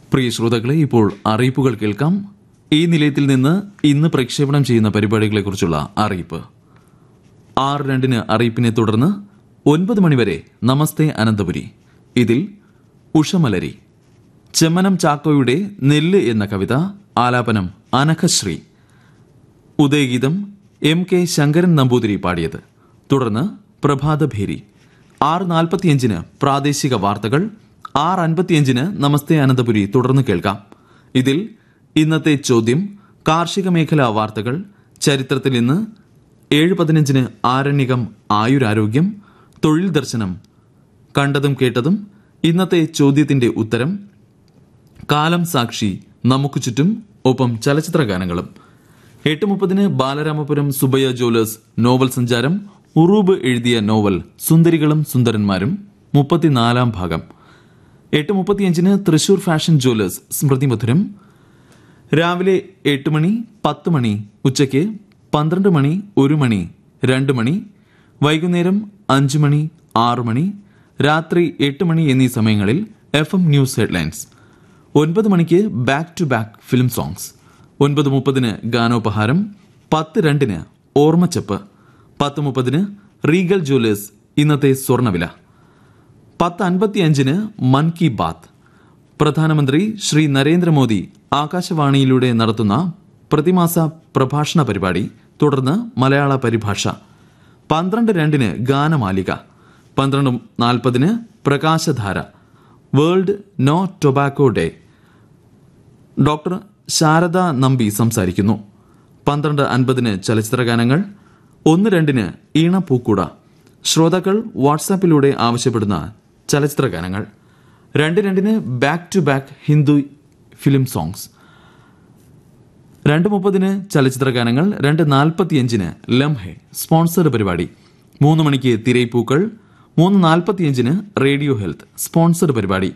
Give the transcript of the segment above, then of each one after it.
പ്രിയ ശ്രോതാക്കളെ ഇപ്പോൾ അറിയിപ്പുകൾ കേൾക്കാം ഈ നിലയത്തിൽ നിന്ന് ഇന്ന് പ്രക്ഷേപണം ചെയ്യുന്ന പരിപാടികളെക്കുറിച്ചുള്ള അറിയിപ്പ് ആറ് രണ്ടിന് അറിയിപ്പിനെ തുടർന്ന് ഒൻപത് മണിവരെ നമസ്തേ അനന്തപുരി ഇതിൽ ഉഷമലരി ചെമ്മനം ചാക്കോയുടെ നെല്ല് എന്ന കവിത ആലാപനം അനഘശ്രീ ഉദയഗീതം എം കെ ശങ്കരൻ നമ്പൂതിരി പാടിയത് തുടർന്ന് പ്രഭാതഭേരി ആറ് നാൽപ്പത്തിയഞ്ചിന് പ്രാദേശിക വാർത്തകൾ ആറ് അൻപത്തിയഞ്ചിന് നമസ്തേ അനന്തപുരി തുടർന്ന് കേൾക്കാം ഇതിൽ ഇന്നത്തെ ചോദ്യം കാർഷിക മേഖലാ വാർത്തകൾ ചരിത്രത്തിൽ ഇന്ന് ഏഴ് പതിനഞ്ചിന് ആരണ്യകം ആയുരാരോഗ്യം തൊഴിൽ ദർശനം കണ്ടതും കേട്ടതും ഇന്നത്തെ ചോദ്യത്തിന്റെ ഉത്തരം കാലം സാക്ഷി നമുക്ക് ചുറ്റും ഒപ്പം ചലച്ചിത്ര ഗാനങ്ങളും എട്ട് മുപ്പതിന് ബാലരാമപുരം സുബയ്യ ജോലേഴ്സ് നോവൽ സഞ്ചാരം ഉറൂബ് എഴുതിയ നോവൽ സുന്ദരികളും സുന്ദരന്മാരും മുപ്പത്തിനാലാം ഭാഗം എട്ട് മുപ്പത്തിയഞ്ചിന് തൃശൂർ ഫാഷൻ ജുവലേഴ്സ് സ്മൃതി മധുരം രാവിലെ എട്ട് മണി പത്ത് മണി ഉച്ചയ്ക്ക് പന്ത്രണ്ട് മണി ഒരു മണി രണ്ട് മണി വൈകുന്നേരം അഞ്ച് മണി ആറ് മണി രാത്രി എട്ട് മണി എന്നീ സമയങ്ങളിൽ എഫ് എം ന്യൂസ് ഹെഡ്ലൈൻസ് ഒൻപത് മണിക്ക് back to back film songs ഒൻപത് മുപ്പതിന് ഗാനോപഹാരം പത്ത് രണ്ടിന് ഓർമ്മച്ചപ്പ് പത്ത് മുപ്പതിന് റീഗൽ ജ്വല്ലേഴ്സ് ഇന്നത്തെ സ്വർണ്ണവില പത്ത് അൻപത്തിയഞ്ചിന് മൻ കി ബാത്ത് പ്രധാനമന്ത്രി ശ്രീ നരേന്ദ്രമോദി ആകാശവാണിയിലൂടെ നടത്തുന്ന പ്രതിമാസ പ്രഭാഷണ പരിപാടി തുടർന്ന് മലയാള പരിഭാഷ പന്ത്രണ്ട് രണ്ടിന് ഗാനമാലിക പന്ത്രണ്ട് നാൽപ്പതിന് Prakashadhara world no tobacco day doctor Sarada Nambi സംസാരിക്കുന്നു പന്ത്രണ്ട് അൻപതിന് ചലച്ചിത്ര ഗാനങ്ങൾ ഒന്ന് രണ്ടിന് ഈണപ്പൂക്കൂട ശ്രോതാക്കൾ വാട്സാപ്പിലൂടെ ആവശ്യപ്പെടുന്ന ചലച്ചിത്ര ഗാനങ്ങൾ രണ്ട് രണ്ടിന് back to back Hindi film songs രണ്ട് മുപ്പതിന് ചലച്ചിത്ര ഗാനങ്ങൾ രണ്ട് നാൽപ്പത്തിയഞ്ചിന് ലംഹെ സ്പോൺസർഡ് പരിപാടി മൂന്ന് മണിക്ക് തിരൈപ്പൂക്കൾ മൂന്ന് നാൽപ്പത്തിയഞ്ചിന് റേഡിയോ ഹെൽത്ത് സ്പോൺസർഡ് പരിപാടി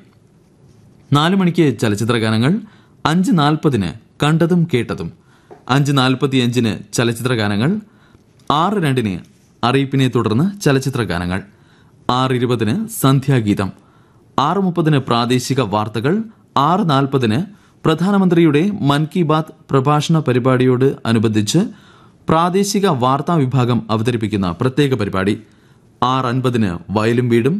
നാല് മണിക്ക് ചലച്ചിത്ര ഗാനങ്ങൾ അഞ്ച് നാൽപ്പതിന് കണ്ടതും കേട്ടതും അഞ്ച് നാൽപ്പത്തിയഞ്ചിന് ചലച്ചിത്ര ഗാനങ്ങൾ ആറ് രണ്ടിന് അറിയിപ്പിനെ തുടർന്ന് ചലച്ചിത്ര ഗാനങ്ങൾ ആറ് ഇരുപതിന് സന്ധ്യാഗീതം ആറ് മുപ്പതിന് പ്രാദേശിക വാർത്തകൾ ആറ് നാൽപ്പതിന് പ്രധാനമന്ത്രിയുടെ മൻ കി ബാത്ത് പ്രഭാഷണ പരിപാടിയോട് അനുബന്ധിച്ച് പ്രാദേശിക വാർത്താ വിഭാഗം അവതരിപ്പിക്കുന്ന പ്രത്യേക പരിപാടി ആറ് അൻപതിന് വയലും വീടും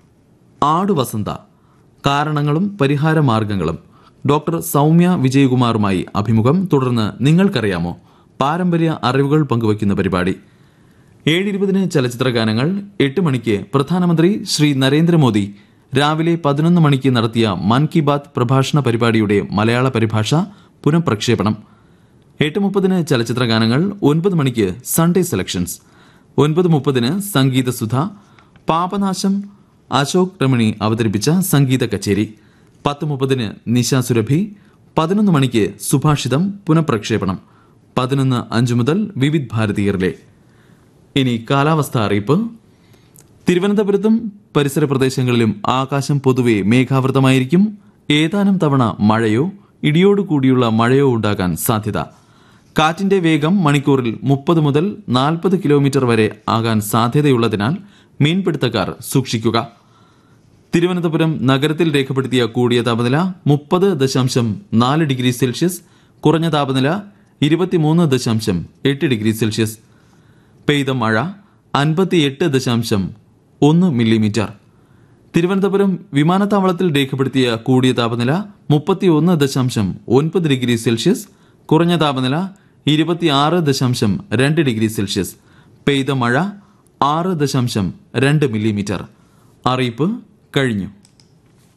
ആട് വസന്ത കാരണങ്ങളും പരിഹാര മാർഗങ്ങളും ഡോക്ടർ സൗമ്യ വിജയകുമാറുമായി അഭിമുഖം തുടർന്ന് നിങ്ങൾക്കറിയാമോ പാരമ്പര്യ അറിവുകൾ പങ്കുവയ്ക്കുന്ന പരിപാടി ഏഴിരുപതിന് ചലച്ചിത്ര ഗാനങ്ങൾ എട്ട് മണിക്ക് പ്രധാനമന്ത്രി ശ്രീ നരേന്ദ്രമോദി രാവിലെ പതിനൊന്ന് മണിക്ക് നടത്തിയ മൻ കി ബാത്ത് പ്രഭാഷണ പരിപാടിയുടെ മലയാള പരിഭാഷ പുനഃപ്രക്ഷേപണം എട്ട് മുപ്പതിന് ചലച്ചിത്ര ഗാനങ്ങൾ ഒൻപത് മണിക്ക് സൺഡേ സെലക്ഷൻസ് ഒൻപത് മുപ്പതിന് സംഗീത സുധ പാപനാശം അശോക് രമണി അവതരിപ്പിച്ച സംഗീത കച്ചേരി പത്ത് മുപ്പതിന് നിശ സുരഭി പതിനൊന്ന് മണിക്ക് സുഭാഷിതം പുനഃപ്രക്ഷേപണം പതിനൊന്ന് അഞ്ച് മുതൽ വിവിധ് ഭാരതീയറിലെ ഇനി കാലാവസ്ഥ അറിയിപ്പ് തിരുവനന്തപുരത്തും പരിസര പ്രദേശങ്ങളിലും ആകാശം പൊതുവെ മേഘാവൃതമായിരിക്കും ഏതാനും തവണ മഴയോ ഇടിയോടുകൂടിയുള്ള മഴയോ ഉണ്ടാകാൻ സാധ്യത കാറ്റിന്റെ വേഗം മണിക്കൂറിൽ മുപ്പത് മുതൽ നാൽപ്പത് കിലോമീറ്റർ വരെ ആകാൻ സാധ്യതയുള്ളതിനാൽ മീൻപിടുത്തക്കാർ സൂക്ഷിക്കുക തിരുവനന്തപുരം നഗരത്തിൽ രേഖപ്പെടുത്തിയ കൂടിയ താപനില മുപ്പത് ദശാംശം നാല് ഡിഗ്രി സെൽഷ്യസ് കുറഞ്ഞ താപനില ഇരുപത്തിമൂന്ന് ദശാംശം എട്ട് ഡിഗ്രി സെൽഷ്യസ് പെയ്ത മഴ അൻപത്തിയെട്ട് ദശാംശം ഒന്ന് മില്ലിമീറ്റർ തിരുവനന്തപുരം വിമാനത്താവളത്തിൽ രേഖപ്പെടുത്തിയ കൂടിയ താപനില മുപ്പത്തിയൊന്ന് ദശാംശം ഒൻപത് ഡിഗ്രി സെൽഷ്യസ് കുറഞ്ഞ താപനില ഇരുപത്തിയാറ് ദശാംശം രണ്ട് ഡിഗ്രി സെൽഷ്യസ് പെയ്ത മഴ ആറ് ദശാംശം രണ്ട് മില്ലിമീറ്റർ അറിയിപ്പ് കഴിഞ്ഞു